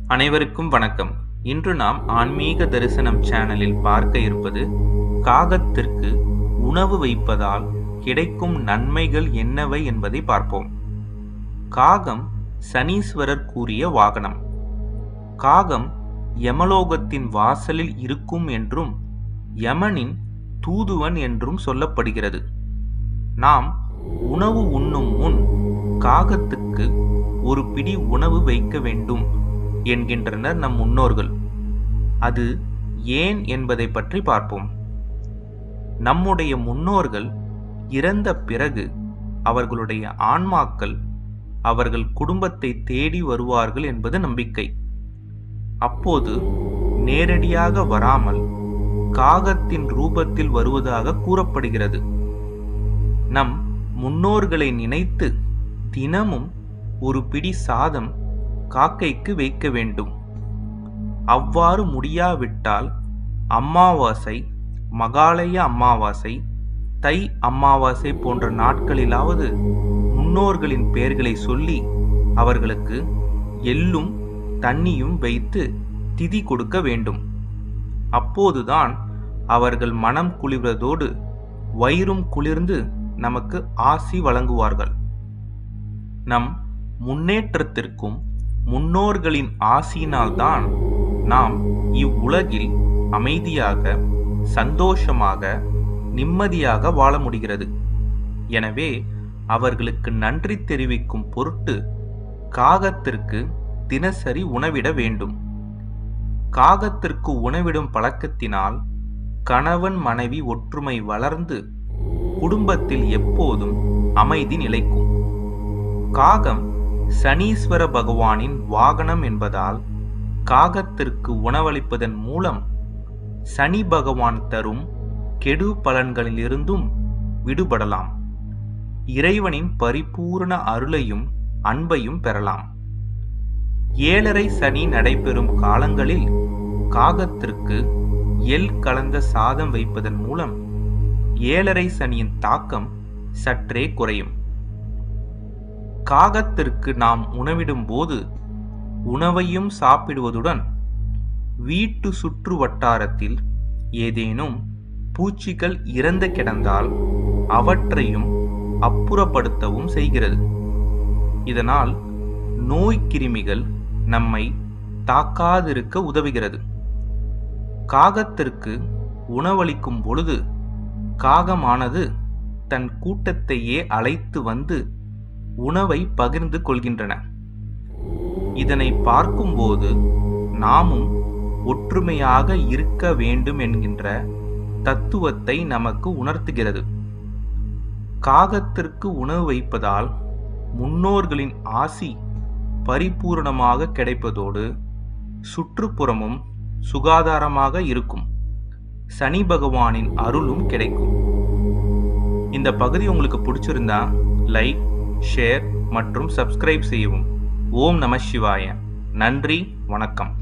அனைவருக்கும் வணக்கம் இன்று நாம் ஆன்மீக தரிசனம் சேனலில் பார்க்க இருப்பது காகத்திற்கு உணவு வைப்பதால் கிடைக்கும் நன்மைகள் என்னவை என்பதை பார்ப்போம் காகம் சனீஸ்வரர் கூறிய வாகனம் காகம் யமலோகத்தின் வாசலில் இருக்கும் என்றும் யமனின் தூதுவன் என்றும் சொல்லப்படுகிறது நாம் உணவு உண்ணும் முன் காகத்துக்கு ஒரு பிடி உணவு வைக்க வேண்டும் என்கின்றனர் நம் முன்னோர்கள் அது ஏன் என்பதை பற்றி பார்ப்போம் நம்முடைய முன்னோர்கள் இறந்த பிறகு அவர்களுடைய ஆன்மாக்கள் அவர்கள் குடும்பத்தை தேடி வருவார்கள் என்பது நம்பிக்கை அப்போது நேரடியாக வராமல் காகத்தின் ரூபத்தில் வருவதாக கூறப்படுகிறது நம் முன்னோர்களை நினைத்து தினமும் ஒரு பிடி சாதம் காக்கைக்கு வைக்க வேண்டும் அவ்வாறு முடியாவிட்டால் அமாவாசை மகாலய அமாவாசை தை அமாவாசை போன்ற நாட்களிலாவது முன்னோர்களின் பெயர்களை சொல்லி அவர்களுக்கு எள்ளும் தண்ணியும் வைத்து திதி கொடுக்க வேண்டும் அப்போதுதான் அவர்கள் மனம் குளிர்வதோடு வயிறும் குளிர்ந்து நமக்கு ஆசி வழங்குவார்கள் நம் முன்னேற்றத்திற்கும் முன்னோர்களின் ஆசியினால்தான் நாம் இவ்வுலகில் அமைதியாக சந்தோஷமாக நிம்மதியாக வாழ முடிகிறது எனவே அவர்களுக்கு நன்றி தெரிவிக்கும் பொருட்டு காகத்திற்கு தினசரி உணவிட வேண்டும் காகத்திற்கு உணவிடும் பழக்கத்தினால் கணவன் மனைவி ஒற்றுமை வளர்ந்து குடும்பத்தில் எப்போதும் அமைதி நிலைக்கும் காகம் சனீஸ்வர பகவானின் வாகனம் என்பதால் காகத்திற்கு உணவளிப்பதன் மூலம் சனி பகவான் தரும் கெடு பலன்களிலிருந்தும் விடுபடலாம் இறைவனின் பரிபூர்ண அருளையும் அன்பையும் பெறலாம் ஏழரை சனி நடைபெறும் காலங்களில் காகத்திற்கு எல் கலந்த சாதம் வைப்பதன் மூலம் ஏழரை சனியின் தாக்கம் சற்றே குறையும் காகத்திற்கு நாம் உணவிடும் போது உணவையும் சாப்பிடுவதுடன் வீட்டு சுற்று வட்டாரத்தில் ஏதேனும் பூச்சிகள் இறந்து கிடந்தால் அவற்றையும் அப்புறப்படுத்தவும் செய்கிறது இதனால் நோய் கிருமிகள் நம்மை தாக்காதிருக்க உதவுகிறது காகத்திற்கு உணவளிக்கும் பொழுது காகமானது தன் கூட்டத்தையே அழைத்து வந்து உணவை பகிர்ந்து கொள்கின்றன இதனை பார்க்கும்போது நாமும் ஒற்றுமையாக இருக்க வேண்டும் என்கின்ற தத்துவத்தை நமக்கு உணர்த்துகிறது காகத்திற்கு உணவு வைப்பதால் முன்னோர்களின் ஆசி பரிபூரணமாக கிடைப்பதோடு சுற்றுப்புறமும் சுகாதாரமாக இருக்கும் சனி பகவானின் அருளும் கிடைக்கும் இந்த பகுதி உங்களுக்கு பிடிச்சிருந்தா லைக் ஷேர் மற்றும் சப்ஸ்கிரைப் செய்யவும் ஓம் நம சிவாய நன்றி வணக்கம்